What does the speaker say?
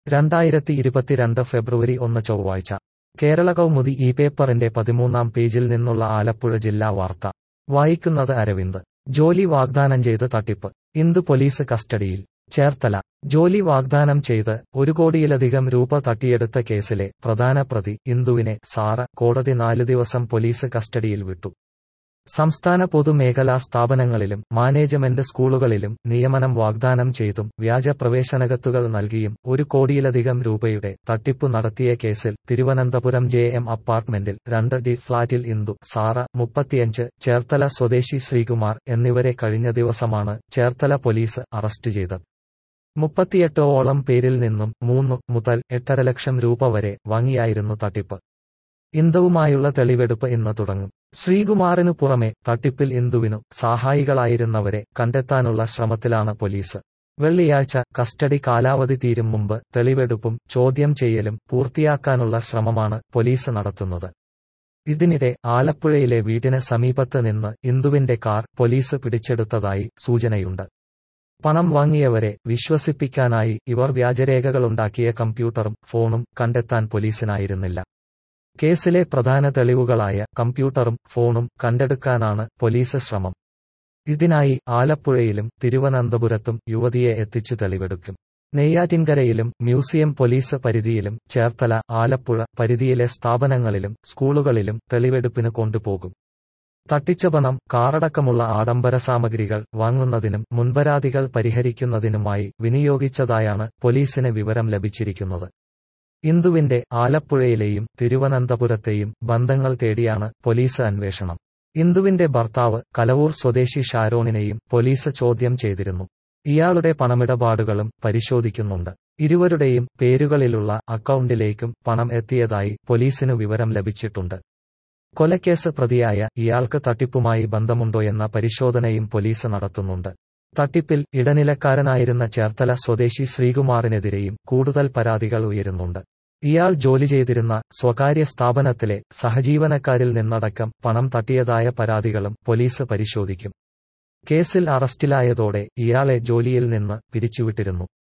രണ്ടായിരത്തി ഇരുപത്തിരണ്ട് ഫെബ്രുവരി ഒന്ന് ചൊവ്വാഴ്ച കേരള കൗമുദി ഈ പേപ്പറിന്റെ പതിമൂന്നാം പേജിൽ നിന്നുള്ള ആലപ്പുഴ ജില്ലാ വാർത്ത വായിക്കുന്നത് അരവിന്ദ് ജോലി വാഗ്ദാനം ചെയ്ത് തട്ടിപ്പ് ഇന്ദു പോലീസ് കസ്റ്റഡിയിൽ ചേർത്തല ജോലി വാഗ്ദാനം ചെയ്ത് ഒരു കോടിയിലധികം രൂപ തട്ടിയെടുത്ത കേസിലെ പ്രധാന പ്രതി ഇന്ദുവിനെ സാറ കോടതി നാലു ദിവസം പോലീസ് കസ്റ്റഡിയിൽ വിട്ടു സംസ്ഥാന പൊതുമേഖലാ സ്ഥാപനങ്ങളിലും മാനേജ്മെന്റ് സ്കൂളുകളിലും നിയമനം വാഗ്ദാനം ചെയ്തും വ്യാജ പ്രവേശനകത്തുകൾ നൽകിയും ഒരു കോടിയിലധികം രൂപയുടെ തട്ടിപ്പ് നടത്തിയ കേസിൽ തിരുവനന്തപുരം ജെ എം അപ്പാർട്ട്മെന്റിൽ രണ്ട് ഡി ഫ്ളാറ്റിൽ ഇന്ദു സാറ മുപ്പത്തിയഞ്ച് ചേർത്തല സ്വദേശി ശ്രീകുമാർ എന്നിവരെ കഴിഞ്ഞ ദിവസമാണ് ചേർത്തല പോലീസ് അറസ്റ്റ് ചെയ്തത് മുപ്പത്തിയെട്ടോളം പേരിൽ നിന്നും മൂന്ന് മുതൽ എട്ടര ലക്ഷം രൂപ വരെ വാങ്ങിയായിരുന്നു തട്ടിപ്പ് ഇന്ദുവുമായുള്ള തെളിവെടുപ്പ് ഇന്ന് തുടങ്ങും ശ്രീകുമാറിനു പുറമെ തട്ടിപ്പിൽ ഇന്ദുവിനു സഹായികളായിരുന്നവരെ കണ്ടെത്താനുള്ള ശ്രമത്തിലാണ് പോലീസ് വെള്ളിയാഴ്ച കസ്റ്റഡി കാലാവധി തീരും മുമ്പ് തെളിവെടുപ്പും ചോദ്യം ചെയ്യലും പൂർത്തിയാക്കാനുള്ള ശ്രമമാണ് പോലീസ് നടത്തുന്നത് ഇതിനിടെ ആലപ്പുഴയിലെ വീടിന് സമീപത്ത് നിന്ന് ഇന്ദുവിന്റെ കാർ പോലീസ് പിടിച്ചെടുത്തതായി സൂചനയുണ്ട് പണം വാങ്ങിയവരെ വിശ്വസിപ്പിക്കാനായി ഇവർ വ്യാജരേഖകളുണ്ടാക്കിയ കമ്പ്യൂട്ടറും ഫോണും കണ്ടെത്താൻ പോലീസിനായിരുന്നില്ല കേസിലെ പ്രധാന തെളിവുകളായ കമ്പ്യൂട്ടറും ഫോണും കണ്ടെടുക്കാനാണ് പോലീസ് ശ്രമം ഇതിനായി ആലപ്പുഴയിലും തിരുവനന്തപുരത്തും യുവതിയെ എത്തിച്ചു തെളിവെടുക്കും നെയ്യാറ്റിൻകരയിലും മ്യൂസിയം പോലീസ് പരിധിയിലും ചേർത്തല ആലപ്പുഴ പരിധിയിലെ സ്ഥാപനങ്ങളിലും സ്കൂളുകളിലും തെളിവെടുപ്പിന് കൊണ്ടുപോകും തട്ടിച്ച പണം കാറടക്കമുള്ള ആഡംബര സാമഗ്രികൾ വാങ്ങുന്നതിനും മുൻപരാതികൾ പരിഹരിക്കുന്നതിനുമായി വിനിയോഗിച്ചതായാണ് പോലീസിന് വിവരം ലഭിച്ചിരിക്കുന്നത് ഇന്ദുവിന്റെ ആലപ്പുഴയിലെയും തിരുവനന്തപുരത്തെയും ബന്ധങ്ങൾ തേടിയാണ് പോലീസ് അന്വേഷണം ഇന്ദുവിന്റെ ഭർത്താവ് കലവൂർ സ്വദേശി ഷാരോണിനെയും പോലീസ് ചോദ്യം ചെയ്തിരുന്നു ഇയാളുടെ പണമിടപാടുകളും പരിശോധിക്കുന്നുണ്ട് ഇരുവരുടെയും പേരുകളിലുള്ള അക്കൗണ്ടിലേക്കും പണം എത്തിയതായി പോലീസിനു വിവരം ലഭിച്ചിട്ടുണ്ട് കൊലക്കേസ് പ്രതിയായ ഇയാൾക്ക് തട്ടിപ്പുമായി ബന്ധമുണ്ടോയെന്ന പരിശോധനയും പോലീസ് നടത്തുന്നുണ്ട് തട്ടിപ്പിൽ ഇടനിലക്കാരനായിരുന്ന ചേർത്തല സ്വദേശി ശ്രീകുമാറിനെതിരെയും കൂടുതൽ പരാതികൾ ഉയരുന്നുണ്ട് ഇയാൾ ജോലി ചെയ്തിരുന്ന സ്വകാര്യ സ്ഥാപനത്തിലെ സഹജീവനക്കാരിൽ നിന്നടക്കം പണം തട്ടിയതായ പരാതികളും പോലീസ് പരിശോധിക്കും കേസിൽ അറസ്റ്റിലായതോടെ ഇയാളെ ജോലിയിൽ നിന്ന് പിരിച്ചുവിട്ടിരുന്നു